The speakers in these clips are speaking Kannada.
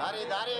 ದಾರಿ ದಾರಿ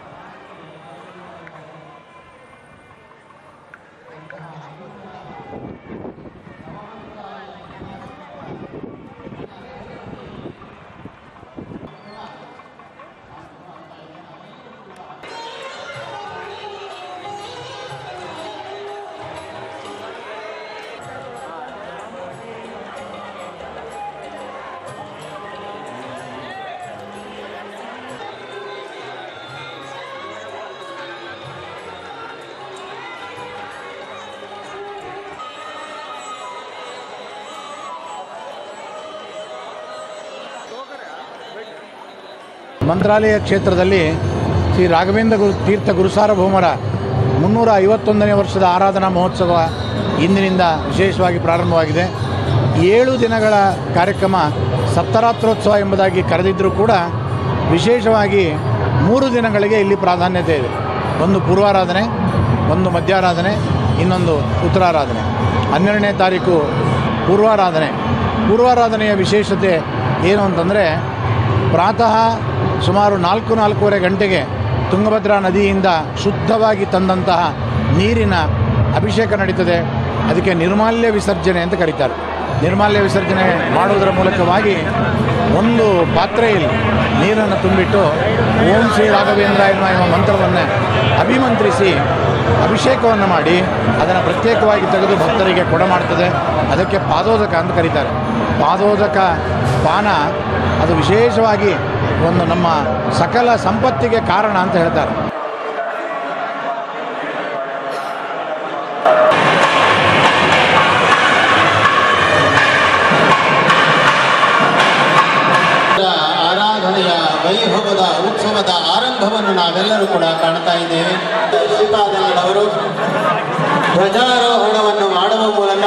ಮಂತ್ರಾಲಯ ಕ್ಷೇತ್ರದಲ್ಲಿ ಶ್ರೀ ರಾಘವೇಂದ್ರ ಗುರು ತೀರ್ಥ ಗುರುಸಾರ್ವಭೌಮರ ಮುನ್ನೂರ ಐವತ್ತೊಂದನೇ ವರ್ಷದ ಆರಾಧನಾ ಮಹೋತ್ಸವ ಇಂದಿನಿಂದ ವಿಶೇಷವಾಗಿ ಪ್ರಾರಂಭವಾಗಿದೆ ಏಳು ದಿನಗಳ ಕಾರ್ಯಕ್ರಮ ಸಪ್ತರಾತ್ರೋತ್ಸವ ಎಂಬುದಾಗಿ ಕರೆದಿದ್ದರೂ ಕೂಡ ವಿಶೇಷವಾಗಿ ಮೂರು ದಿನಗಳಿಗೆ ಇಲ್ಲಿ ಪ್ರಾಧಾನ್ಯತೆ ಇದೆ ಒಂದು ಪೂರ್ವಾರಾಧನೆ ಒಂದು ಮಧ್ಯಾರಾಧನೆ ಇನ್ನೊಂದು ಉತ್ತರಾರಾಧನೆ ಹನ್ನೆರಡನೇ ತಾರೀಕು ಪೂರ್ವಾರಾಧನೆ ಪೂರ್ವಾರಾಧನೆಯ ವಿಶೇಷತೆ ಏನು ಅಂತಂದರೆ ಪ್ರಾತಃ ಸುಮಾರು ನಾಲ್ಕು ನಾಲ್ಕೂವರೆ ಗಂಟೆಗೆ ತುಂಗಭದ್ರಾ ನದಿಯಿಂದ ಶುದ್ಧವಾಗಿ ತಂದಂತಹ ನೀರಿನ ಅಭಿಷೇಕ ನಡೀತದೆ ಅದಕ್ಕೆ ನಿರ್ಮಾಲ್ಯ ವಿಸರ್ಜನೆ ಅಂತ ಕರೀತಾರೆ ನಿರ್ಮಾಲ್ಯ ವಿಸರ್ಜನೆ ಮಾಡುವುದರ ಮೂಲಕವಾಗಿ ಒಂದು ಪಾತ್ರೆಯಲ್ಲಿ ನೀರನ್ನು ತುಂಬಿಟ್ಟು ಓಂ ಶ್ರೀ ರಾಘವೇಂದ್ರ ಎನ್ನುವ ಎಂಬ ಮಂತ್ರವನ್ನು ಅಭಿಮಂತ್ರಿಸಿ ಅಭಿಷೇಕವನ್ನು ಮಾಡಿ ಅದನ್ನು ಪ್ರತ್ಯೇಕವಾಗಿ ತೆಗೆದು ಭಕ್ತರಿಗೆ ಕೊಡ ಮಾಡ್ತದೆ ಅದಕ್ಕೆ ಪಾದೋದಕ ಅಂತ ಕರೀತಾರೆ ಪಾದೋದಕ ಪಾನ ಅದು ವಿಶೇಷವಾಗಿ ಒಂದು ನಮ್ಮ ಸಕಲ ಸಂಪತ್ತಿಗೆ ಕಾರಣ ಅಂತ ಹೇಳ್ತಾರೆ ಆರಾಧನೆಯ ವೈಭವದ ಉತ್ಸವದ ಆರಂಭವನ್ನು ನಾವೆಲ್ಲರೂ ಕೂಡ ಕಾಣ್ತಾ ಇದ್ದೇವೆ ಶ್ರೀಪಾದಂಗಳವರು ಧ್ವಜಾರೋಹಣವನ್ನು ಮಾಡುವ ಮೂಲಕ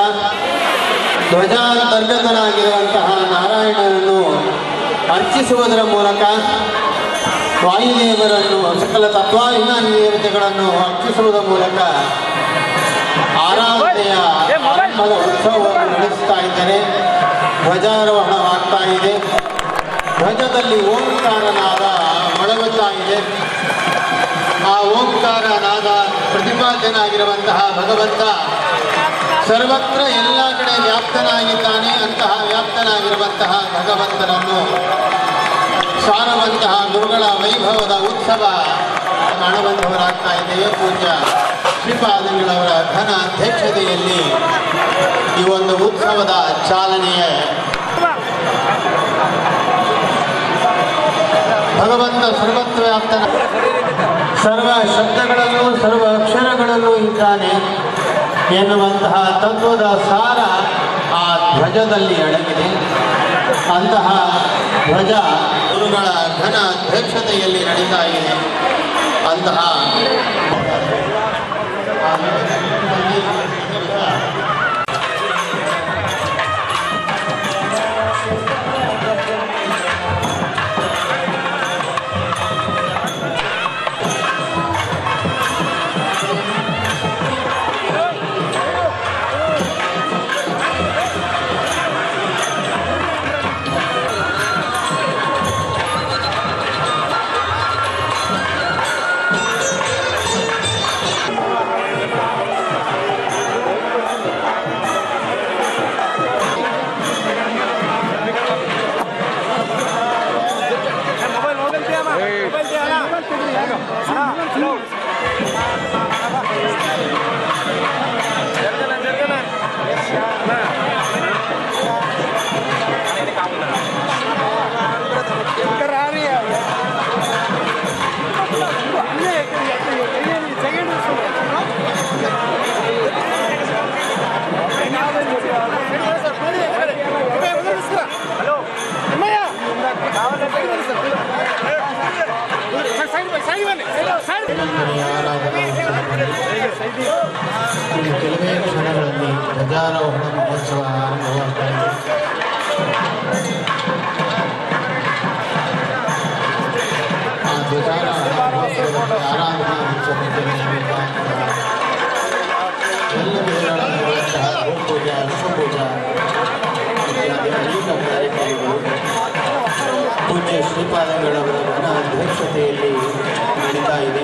ಧ್ವಜಾಂತರ್ಗತನಾಗಿರುವಂತಹ ನಾರಾಯಣನನ್ನು ಅರ್ಚಿಸುವುದರ ಮೂಲಕ ವಾಯುದೇವರನ್ನು ಸಕಲ ತತ್ವಾಭಿಮಾನಿ ದೇವತೆಗಳನ್ನು ಅರ್ಚಿಸುವುದರ ಮೂಲಕ ಆರಾಧನೆಯ ಆರಂಭದ ಉತ್ಸವವನ್ನು ನಡೆಸ್ತಾ ಇದ್ದಾರೆ ಧ್ವಜಾರೋಹಣವಾಗ್ತಾ ಇದೆ ಧ್ವಜದಲ್ಲಿ ಓಂಕಾರನಾದ ಮೊಳಗುತ್ತಾ ಇದೆ ಆ ಓಂಕಾರ ನಾದ ಪ್ರತಿಪಾದ್ಯನಾಗಿರುವಂತಹ ಭಗವಂತ ಸರ್ವತ್ರ ಎಲ್ಲ ಕಡೆ ವ್ಯಾಪ್ತನಾಗಿದ್ದಾನೆ ಅಂತಹ ವ್ಯಾಪ್ತನಾಗಿರುವಂತಹ ಭಗವಂತನನ್ನು ಸಾರುವಂತಹ ಗುರುಗಳ ವೈಭವದ ಉತ್ಸವ ಕಾಣಬಂಧವರಾಗ್ತಾ ಇದ್ದೇವೆ ಪೂಜ್ಯ ಶ್ರೀಪಾದಂಗಳವರ ಘನ ಅಧ್ಯಕ್ಷತೆಯಲ್ಲಿ ಈ ಒಂದು ಉತ್ಸವದ ಚಾಲನೆಯ ಭಗವಂತ ಸರ್ವತ್ರ ವ್ಯಾಪ್ತನ ಸರ್ವ ಶಬ್ದಗಳಲ್ಲೂ ಸರ್ವ ಅಕ್ಷರಗಳಲ್ಲೂ ಇದ್ದಾನೆ ಎನ್ನುವಂತಹ ತತ್ವದ ಸಾರ ಆ ಧ್ವಜದಲ್ಲಿ ಅಡಗಿದೆ ಅಂತಹ ಧ್ವಜ ಗುರುಗಳ ಘನ ಅಧ್ಯಕ್ಷತೆಯಲ್ಲಿ ನಡೀತಾ ಇದೆ ಅಂತಹ ಇನ್ನು ಕೆಲವೇ ಕ್ಷಣಗಳಲ್ಲಿ ಧ್ವಜಾರೋಹಣ ಮಹೋತ್ಸವ ಆರಂಭವಾಗ್ತಾ ಇದೆ ಆ ಧ್ವಜಾರೋಹಣ ಮಹೋತ್ಸವದಲ್ಲಿ ಆರಾಧನಾ ಉತ್ಸವಕ್ಕೆ ನೇಮಿತವಾದಂತಹ ಎಲ್ಲ ವಿಧಗಳಾದಂತಹ ಗೋಪೂಜಾ ವಿಶ್ವಪೂಜಾ ಇತ್ಯಾದಿ ಅನೇಕ ಕಾರ್ಯಕ್ರಮಗಳು ಪೂಜ್ಯ ಪೂಜ್ಯ ಶ್ರೀಪಾದಂಗಳವರ ಘನ ಅಧ್ಯಕ್ಷತೆಯಲ್ಲಿ ನಡೀತಾ ಇದೆ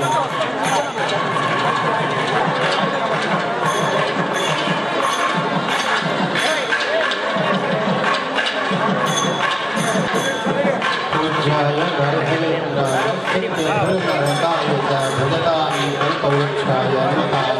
ಪೂಜ್ಯಾಯ ಭರತೇಂದ್ರಾಯ ಸತ್ಯಧರ್ಮರತಾಯ ಚ ಭಜತಾಮಿ ಕಲ್ಪವೃಕ್ಷಾಯ ನಮತಾಯ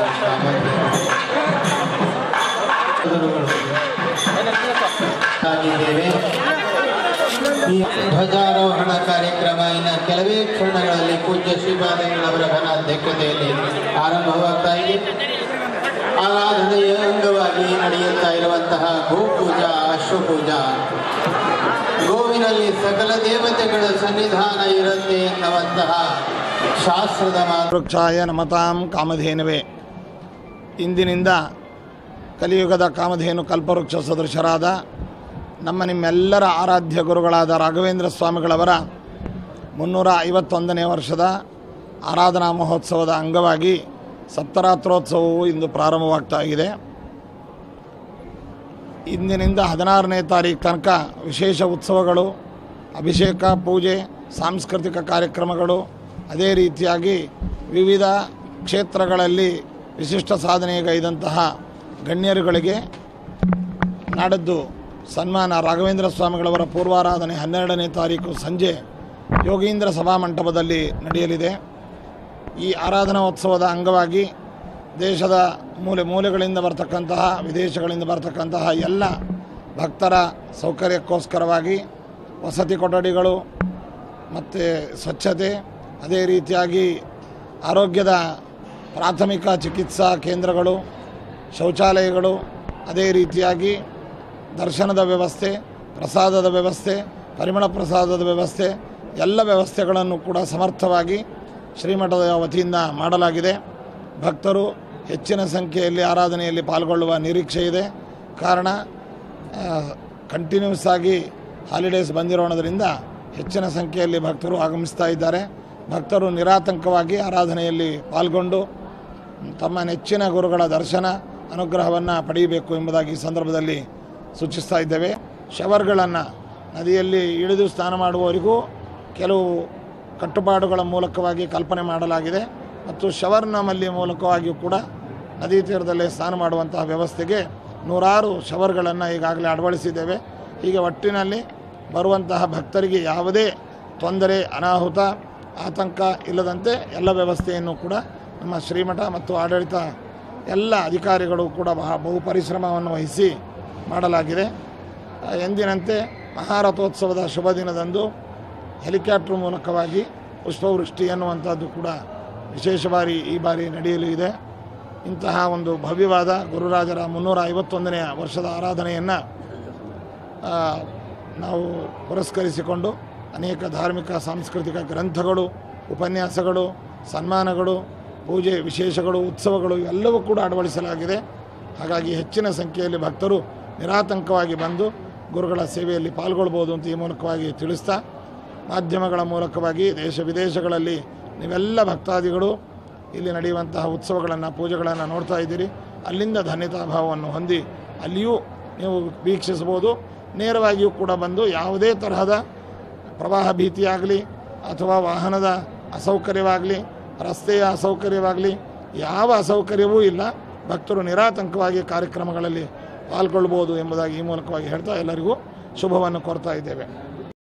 ಆಗಿದ್ದೇವೆ ಈ ಧ್ವಜಾರೋಹಣ ಕಾರ್ಯಕ್ರಮ ಇನ್ನು ಕೆಲವೇ ಕ್ಷಣಗಳಲ್ಲಿ ಪೂಜ್ಯ ಶ್ರೀಪಾದಂಗಳವರ ಘನ ಅಧ್ಯಕ್ಷತೆಯಲ್ಲಿ ಆರಂಭವಾಗ್ತಾ ಇದೆ ಆರಾಧನೆಯ ಅಂಗವಾಗಿ ನಡೆಯುತ್ತಾ ಇರುವಂತಹ ಗೋಪೂಜಾ ಅಶ್ವಪೂಜಾ ಗೋವಿನಲ್ಲಿ ಸಕಲ ದೇವತೆಗಳ ಸನ್ನಿಧಾನ ಇರುತ್ತೆ ಎನ್ನುವಂತಹ ಶಾಸ್ತ್ರದ ಮಾತು ವೃಕ್ಷಾಯ ನಮತಾಂ ಕಾಮಧೇನವೇ ಇಂದಿನಿಂದ ಕಲಿಯುಗದ ಕಾಮಧೇನು ಕಲ್ಪವೃಕ್ಷ ಸದೃಶರಾದ ನಮ್ಮ ನಿಮ್ಮೆಲ್ಲರ ಆರಾಧ್ಯ ಗುರುಗಳಾದ ರಾಘವೇಂದ್ರ ಸ್ವಾಮಿಗಳವರ ಮುನ್ನೂರ ಐವತ್ತೊಂದನೇ ವರ್ಷದ ಆರಾಧನಾ ಮಹೋತ್ಸವದ ಅಂಗವಾಗಿ ಸಪ್ತರಾತ್ರೋತ್ಸವವು ಇಂದು ಪ್ರಾರಂಭವಾಗ್ತಾ ಇದೆ ಇಂದಿನಿಂದ ಹದಿನಾರನೇ ತಾರೀಕು ತನಕ ವಿಶೇಷ ಉತ್ಸವಗಳು ಅಭಿಷೇಕ ಪೂಜೆ ಸಾಂಸ್ಕೃತಿಕ ಕಾರ್ಯಕ್ರಮಗಳು ಅದೇ ರೀತಿಯಾಗಿ ವಿವಿಧ ಕ್ಷೇತ್ರಗಳಲ್ಲಿ ವಿಶಿಷ್ಟ ಸಾಧನೆಗೈದಂತಹ ಗಣ್ಯರುಗಳಿಗೆ ನಾಡದ್ದು ಸನ್ಮಾನ ರಾಘವೇಂದ್ರ ಸ್ವಾಮಿಗಳವರ ಪೂರ್ವಾರಾಧನೆ ಹನ್ನೆರಡನೇ ತಾರೀಕು ಸಂಜೆ ಯೋಗೀಂದ್ರ ಸಭಾಮಂಟಪದಲ್ಲಿ ನಡೆಯಲಿದೆ ಈ ಆರಾಧನಾ ಉತ್ಸವದ ಅಂಗವಾಗಿ ದೇಶದ ಮೂಲೆ ಮೂಲೆಗಳಿಂದ ಬರ್ತಕ್ಕಂತಹ ವಿದೇಶಗಳಿಂದ ಬರ್ತಕ್ಕಂತಹ ಎಲ್ಲ ಭಕ್ತರ ಸೌಕರ್ಯಕ್ಕೋಸ್ಕರವಾಗಿ ವಸತಿ ಕೊಠಡಿಗಳು ಮತ್ತು ಸ್ವಚ್ಛತೆ ಅದೇ ರೀತಿಯಾಗಿ ಆರೋಗ್ಯದ ಪ್ರಾಥಮಿಕ ಚಿಕಿತ್ಸಾ ಕೇಂದ್ರಗಳು ಶೌಚಾಲಯಗಳು ಅದೇ ರೀತಿಯಾಗಿ ದರ್ಶನದ ವ್ಯವಸ್ಥೆ ಪ್ರಸಾದದ ವ್ಯವಸ್ಥೆ ಪರಿಮಳ ಪ್ರಸಾದದ ವ್ಯವಸ್ಥೆ ಎಲ್ಲ ವ್ಯವಸ್ಥೆಗಳನ್ನು ಕೂಡ ಸಮರ್ಥವಾಗಿ ಶ್ರೀಮಠದ ವತಿಯಿಂದ ಮಾಡಲಾಗಿದೆ ಭಕ್ತರು ಹೆಚ್ಚಿನ ಸಂಖ್ಯೆಯಲ್ಲಿ ಆರಾಧನೆಯಲ್ಲಿ ಪಾಲ್ಗೊಳ್ಳುವ ನಿರೀಕ್ಷೆ ಇದೆ ಕಾರಣ ಕಂಟಿನ್ಯೂಸ್ ಆಗಿ ಹಾಲಿಡೇಸ್ ಬಂದಿರೋಣದ್ರಿಂದ ಹೆಚ್ಚಿನ ಸಂಖ್ಯೆಯಲ್ಲಿ ಭಕ್ತರು ಆಗಮಿಸ್ತಾ ಇದ್ದಾರೆ ಭಕ್ತರು ನಿರಾತಂಕವಾಗಿ ಆರಾಧನೆಯಲ್ಲಿ ಪಾಲ್ಗೊಂಡು ತಮ್ಮ ನೆಚ್ಚಿನ ಗುರುಗಳ ದರ್ಶನ ಅನುಗ್ರಹವನ್ನು ಪಡೆಯಬೇಕು ಎಂಬುದಾಗಿ ಈ ಸಂದರ್ಭದಲ್ಲಿ ಸೂಚಿಸ್ತಾ ಇದ್ದೇವೆ ಶವರ್ಗಳನ್ನು ನದಿಯಲ್ಲಿ ಇಳಿದು ಸ್ನಾನ ಮಾಡುವವರಿಗೂ ಕೆಲವು ಕಟ್ಟುಪಾಡುಗಳ ಮೂಲಕವಾಗಿ ಕಲ್ಪನೆ ಮಾಡಲಾಗಿದೆ ಮತ್ತು ಶವರ್ ನಮ್ಮಲ್ಲಿ ಮೂಲಕವಾಗಿಯೂ ಕೂಡ ನದಿ ತೀರದಲ್ಲಿ ಸ್ನಾನ ಮಾಡುವಂತಹ ವ್ಯವಸ್ಥೆಗೆ ನೂರಾರು ಶವರ್ಗಳನ್ನು ಈಗಾಗಲೇ ಅಳವಡಿಸಿದ್ದೇವೆ ಹೀಗೆ ಒಟ್ಟಿನಲ್ಲಿ ಬರುವಂತಹ ಭಕ್ತರಿಗೆ ಯಾವುದೇ ತೊಂದರೆ ಅನಾಹುತ ಆತಂಕ ಇಲ್ಲದಂತೆ ಎಲ್ಲ ವ್ಯವಸ್ಥೆಯನ್ನು ಕೂಡ ನಮ್ಮ ಶ್ರೀಮಠ ಮತ್ತು ಆಡಳಿತ ಎಲ್ಲ ಅಧಿಕಾರಿಗಳು ಕೂಡ ಬಹ ಬಹು ಪರಿಶ್ರಮವನ್ನು ವಹಿಸಿ ಮಾಡಲಾಗಿದೆ ಆ, ಎಂದಿನಂತೆ ಮಹಾರಥೋತ್ಸವದ ಶುಭ ದಿನದಂದು ಹೆಲಿಕಾಪ್ಟರ್ ಮೂಲಕವಾಗಿ ಪುಷ್ಪವೃಷ್ಟಿ ಅನ್ನುವಂಥದ್ದು ಕೂಡ ವಿಶೇಷ ಬಾರಿ ಈ ಬಾರಿ ನಡೆಯಲು ಇದೆ ಇಂತಹ ಒಂದು ಭವ್ಯವಾದ ಗುರುರಾಜರ ಮುನ್ನೂರ ಐವತ್ತೊಂದನೆಯ ವರ್ಷದ ಆರಾಧನೆಯನ್ನು ನಾವು ಪುರಸ್ಕರಿಸಿಕೊಂಡು ಅನೇಕ ಧಾರ್ಮಿಕ ಸಾಂಸ್ಕೃತಿಕ ಗ್ರಂಥಗಳು ಉಪನ್ಯಾಸಗಳು ಸನ್ಮಾನಗಳು ಪೂಜೆ ವಿಶೇಷಗಳು ಉತ್ಸವಗಳು ಎಲ್ಲವೂ ಕೂಡ ಅಳವಡಿಸಲಾಗಿದೆ ಹಾಗಾಗಿ ಹೆಚ್ಚಿನ ಸಂಖ್ಯೆಯಲ್ಲಿ ಭಕ್ತರು ನಿರಾತಂಕವಾಗಿ ಬಂದು ಗುರುಗಳ ಸೇವೆಯಲ್ಲಿ ಪಾಲ್ಗೊಳ್ಬೋದು ಅಂತ ಈ ಮೂಲಕವಾಗಿ ತಿಳಿಸ್ತಾ ಮಾಧ್ಯಮಗಳ ಮೂಲಕವಾಗಿ ದೇಶ ವಿದೇಶಗಳಲ್ಲಿ ನೀವೆಲ್ಲ ಭಕ್ತಾದಿಗಳು ಇಲ್ಲಿ ನಡೆಯುವಂತಹ ಉತ್ಸವಗಳನ್ನು ಪೂಜೆಗಳನ್ನು ನೋಡ್ತಾ ಇದ್ದೀರಿ ಅಲ್ಲಿಂದ ಧನ್ಯತಾಭಾವವನ್ನು ಹೊಂದಿ ಅಲ್ಲಿಯೂ ನೀವು ವೀಕ್ಷಿಸ್ಬೋದು ನೇರವಾಗಿಯೂ ಕೂಡ ಬಂದು ಯಾವುದೇ ತರಹದ ಪ್ರವಾಹ ಭೀತಿಯಾಗಲಿ ಅಥವಾ ವಾಹನದ ಅಸೌಕರ್ಯವಾಗಲಿ ರಸ್ತೆಯ ಅಸೌಕರ್ಯವಾಗಲಿ ಯಾವ ಅಸೌಕರ್ಯವೂ ಇಲ್ಲ ಭಕ್ತರು ನಿರಾತಂಕವಾಗಿ ಕಾರ್ಯಕ್ರಮಗಳಲ್ಲಿ ಪಾಲ್ಗೊಳ್ಬೋದು ಎಂಬುದಾಗಿ ಈ ಮೂಲಕವಾಗಿ ಹೇಳ್ತಾ ಎಲ್ಲರಿಗೂ ಶುಭವನ್ನು ಕೋರ್ತಾ ಇದ್ದೇವೆ